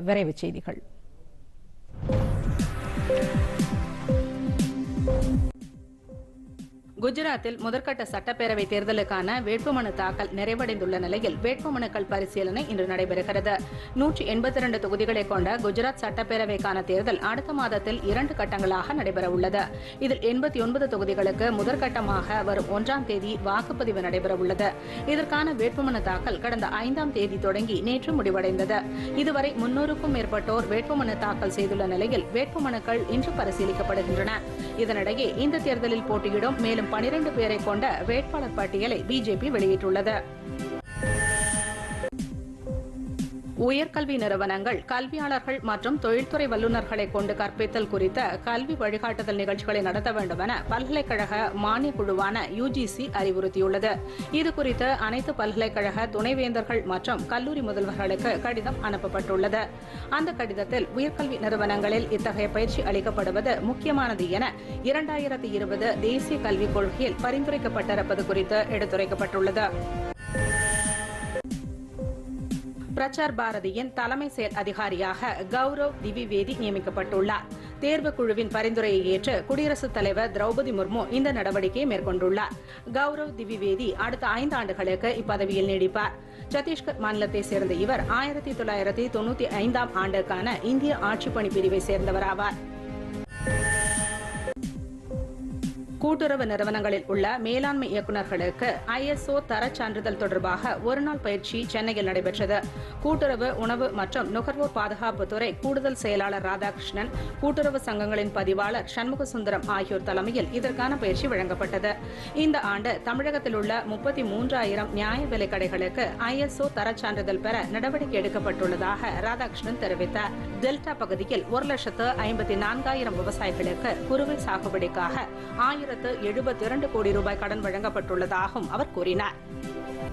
விரைவுச் செய்திகள் குஜராத்தில் முதற்கட்ட சட்டப்பேரவை தேர்தலுக்கான வேட்புமனு தாக்கல் நிறைவடைந்துள்ள நிலையில் வேட்புமனுக்கள் பரிசீலனை இன்று நடைபெறுகிறது நூற்றி எண்பத்தி இரண்டு தொகுதிகளை கொண்ட குஜராத் சட்டப்பேரவைக்கான தேர்தல் அடுத்த மாதத்தில் இரண்டு கட்டங்களாக நடைபெறவுள்ளது இதில் எண்பத்தி ஒன்பது தொகுதிகளுக்கு முதற்கட்டமாக வரும் ஒன்றாம் தேதி வாக்குப்பதிவு நடைபெறவுள்ளது இதற்கான வேட்புமனு தாக்கல் கடந்த ஐந்தாம் தேதி தொடங்கி நேற்று முடிவடைந்தது இதுவரை முன்னூறுக்கும் மேற்பட்டோர் வேட்புமனு தாக்கல் செய்துள்ள நிலையில் வேட்புமனுக்கள் இன்று பரிசீலிக்கப்படுகின்றன இதனிடையே இந்த தேர்தலில் போட்டியிடும் மேலும் பனிரெண்டு பேரை கொண்ட வேட்பாளர் பட்டியலை பிஜேபி வெளியிட்டுள்ளது உயர்கல்வி நிறுவனங்கள் கல்வியாளர்கள் மற்றும் தொழில்துறை வல்லுநர்களை கொண்டு கற்பித்தல் குறித்த கல்வி வழிகாட்டுதல் நிகழ்ச்சிகளை நடத்த வேண்டும் என பல்கலைக்கழக மானிய குழுவான யுஜிசி அறிவுறுத்தியுள்ளது இதுகுறித்து அனைத்து பல்கலைக்கழக துணைவேந்தர்கள் மற்றும் கல்லூரி முதல்வர்களுக்கு கடிதம் அனுப்பப்பட்டுள்ளது அந்த கடிதத்தில் உயர்கல்வி நிறுவனங்களில் இத்தகைய பயிற்சி அளிக்கப்படுவது முக்கியமானது என இரண்டாயிரத்தி இருபது தேசிய கல்விக் கொள்கையில் பரிந்துரைக்கப்பட்டிருப்பது குறித்து எடுத்துரைக்கப்பட்டுள்ளது பிரச்சார் பாரதியின் தலைமை செயல் அதிகாரியாக கௌரவ் திவிவேதி நியமிக்கப்பட்டுள்ளார் தேர்வு குழுவின் பரிந்துரையை ஏற்று குடியரசுத் தலைவர் திரௌபதி முர்மு இந்த நடவடிக்கையை மேற்கொண்டுள்ளார் கௌரவ் திவிவேதி அடுத்த ஐந்து ஆண்டுகளுக்கு இப்பதவியில் நீடிப்பார் சத்தீஸ்கர் மாநிலத்தை சேர்ந்த இவர் ஆயிரத்தி தொள்ளாயிரத்தி தொண்ணூத்தி ஐந்தாம் ஆண்டுக்கான இந்திய ஆட்சிப்பணி பிரிவை சேர்ந்தவர் ஆவார் கூட்டுறவு நிறுவனங்களில் உள்ள மேலாண்மை இயக்குநர்களுக்கு ஐஎஸ்ஓ தரச் சான்றிதழ் தொடர்பாக ஒருநாள் பயிற்சி சென்னையில் நடைபெற்றது கூட்டுறவு உணவு மற்றும் நுகர்வோர் பாதுகாப்புத்துறை கூடுதல் செயலாளர் ராதாகிருஷ்ணன் கூட்டுறவு சங்கங்களின் பதிவாளர் சண்முக சுந்தரம் ஆகியோர் தலைமையில் இதற்கான பயிற்சி வழங்கப்பட்டது இந்த ஆண்டு தமிழகத்தில் உள்ள முப்பத்தி மூன்றாயிரம் நியாய விலைக் கடைகளுக்கு ஐஎஸ்ஓ தரச் சான்றிதழ் பெற நடவடிக்கை எடுக்கப்பட்டுள்ளதாக ராதாகிருஷ்ணன் தெரிவித்தார் டெல்டா பகுதியில் ஒரு லட்சத்து ஐம்பத்தி நான்காயிரம் விவசாயிகளுக்கு குறுவை சாகுபடிக்காக ஆயிரத்து எழுபத்தி இரண்டு கோடி ரூபாய் கடன் வழங்கப்பட்டுள்ளதாகவும் அவர் கூறினார்